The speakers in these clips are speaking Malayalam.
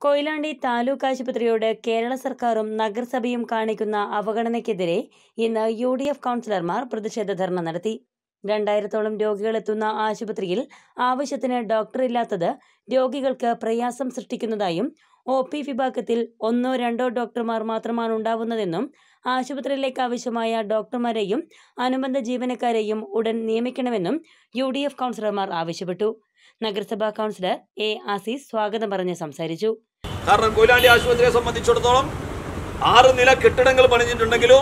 കൊയിലാണ്ടി താലൂക്ക് ആശുപത്രിയോട് കേരള സർക്കാരും നഗരസഭയും കാണിക്കുന്ന അവഗണനയ്ക്കെതിരെ ഇന്ന് യു ഡി എഫ് കൗൺസിലർമാർ പ്രതിഷേധ ധർണ നടത്തി രണ്ടായിരത്തോളം രോഗികളെത്തുന്ന ആശുപത്രിയിൽ ആവശ്യത്തിന് ഡോക്ടറില്ലാത്തത് രോഗികൾക്ക് പ്രയാസം സൃഷ്ടിക്കുന്നതായും ഒ പി വിഭാഗത്തിൽ ഒന്നോ രണ്ടോ ഡോക്ടർമാർ മാത്രമാണ് ഉണ്ടാവുന്നതെന്നും ആശുപത്രിയിലേക്ക് ആവശ്യമായ ഡോക്ടർമാരെയും അനുബന്ധ ജീവനക്കാരെയും ഉടൻ നിയമിക്കണമെന്നും യു ഡി എഫ് കൗൺസിലർമാർ ആവശ്യപ്പെട്ടു നഗരസഭാ കൗൺസിലർ എ ആസീസ് സ്വാഗതം പറഞ്ഞ് സംസാരിച്ചു കാരണം കൊയിലാണ്ടി ആശുപത്രിയെ സംബന്ധിച്ചിടത്തോളം ആറ് നില കെട്ടിടങ്ങൾ പണിഞ്ഞിട്ടുണ്ടെങ്കിലും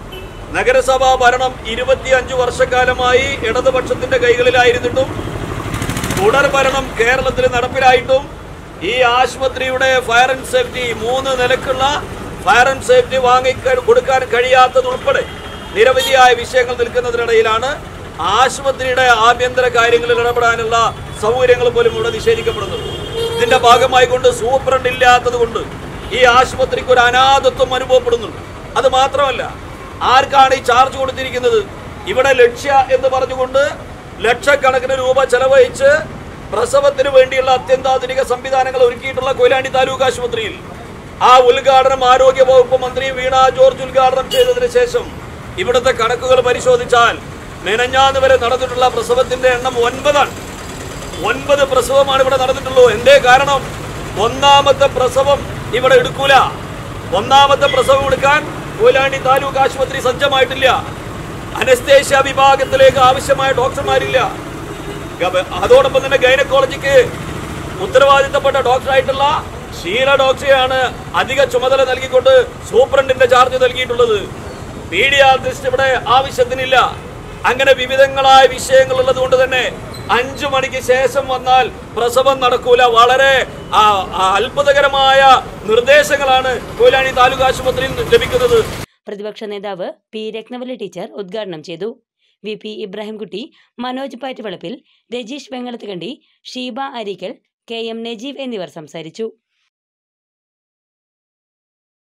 നഗരസഭാ ഭരണം ഇരുപത്തിയഞ്ച് വർഷക്കാലമായി ഇടതുപക്ഷത്തിന്റെ കൈകളിലായിരുന്നിട്ടും തുടർ ഭരണം കേരളത്തിൽ നടപ്പിലായിട്ടും ഈ ആശുപത്രിയുടെ ഫയർ ആൻഡ് സേഫ്റ്റി മൂന്ന് നിലക്കുള്ള ഫയർ ആൻഡ് സേഫ്റ്റി വാങ്ങി ക- കൊടുക്കാൻ കഴിയാത്തതുൾപ്പെടെ നിരവധിയായ വിഷയങ്ങൾ നിൽക്കുന്നതിനിടയിലാണ് ആശുപത്രിയുടെ ആഭ്യന്തര കാര്യങ്ങളിൽ ഇടപെടാനുള്ള സൗകര്യങ്ങൾ പോലും ഇവിടെ നിഷേധിക്കപ്പെടുന്നത് ഇതിന്റെ ഭാഗമായി കൊണ്ട് സൂപ്രണ്ട് ഇല്ലാത്തത് കൊണ്ട് ഈ ആശുപത്രിക്ക് ഒരു അനാഥത്വം അനുഭവപ്പെടുന്നുണ്ട് അത് മാത്രമല്ല ആർക്കാണ് ഈ ചാർജ് കൊടുത്തിരിക്കുന്നത് ഇവിടെ ലക്ഷ്യ എന്ന് പറഞ്ഞുകൊണ്ട് ലക്ഷക്കണക്കിന് രൂപ ചെലവഴിച്ച് പ്രസവത്തിന് വേണ്ടിയുള്ള അത്യന്താധുനിക സംവിധാനങ്ങൾ ഒരുക്കിയിട്ടുള്ള കൊയിലാണ്ടി താലൂക്ക് ആശുപത്രിയിൽ ആ ഉദ്ഘാടനം ആരോഗ്യ വകുപ്പ് മന്ത്രി വീണ ജോർജ് ഉദ്ഘാടനം ചെയ്തതിനു ശേഷം ഇവിടുത്തെ കണക്കുകൾ പരിശോധിച്ചാൽ മെനഞ്ഞാന്ന് വരെ നടന്നിട്ടുള്ള പ്രസവത്തിന്റെ എണ്ണം ഒൻപതാണ് ഒൻപത് പ്രസവമാണ് ഇവിടെ നടന്നിട്ടുള്ളൂ എന്തേ കാരണം ഒന്നാമത്തെ പ്രസവം ഇവിടെ എടുക്കൂല ഒന്നാമത്തെ പ്രസവം എടുക്കാൻ കൊയിലാണ്ടി താലൂക്ക് ആശുപത്രി സജ്ജമായിട്ടില്ല അനസ്തേഷ്യ വിഭാഗത്തിലേക്ക് ആവശ്യമായ ഡോക്ടർമാരില്ല ഗവ- അതോടൊപ്പം തന്നെ ഗൈനക്കോളജിക്ക് ഉത്തരവാദിത്തപ്പെട്ട ഡോക്ടറായിട്ടുള്ള ഷീല ഡോക്ടറെയാണ് അധിക ചുമതല നൽകിക്കൊണ്ട് സൂപ്രണ്ടിന്റെ ചാർജ് നൽകിയിട്ടുള്ളത് പീഡിയാട്രിസ്റ്റ് ഇവിടെ ആവശ്യത്തിനില്ല അങ്ങനെ വിവിധങ്ങളായ വിഷയങ്ങൾ ഉള്ളത് കൊണ്ട് തന്നെ അഞ്ചു മണിക്ക് ശേഷം വന്നാൽ പ്രസവം നടക്കൂല വളരെ ആ, ആ, അത്ഭുതകരമായ നിർദ്ദേശങ്ങളാണ് കൊയിലാണി താലൂക്ക് ആശുപത്രിയിൽ നിന്ന് ലഭിക്കുന്നത് പ്രതിപക്ഷ നേതാവ് പി രത്നവല്ലി ടീച്ചർ ഉദ്ഘാടനം ചെയ്തു V P Ibrahimkutty Manoj Pattuvalappil Rajeesh Vengalathukandi Sheeba Areekkal K M Najeeb എന്നിവർ സംസാരിച്ചു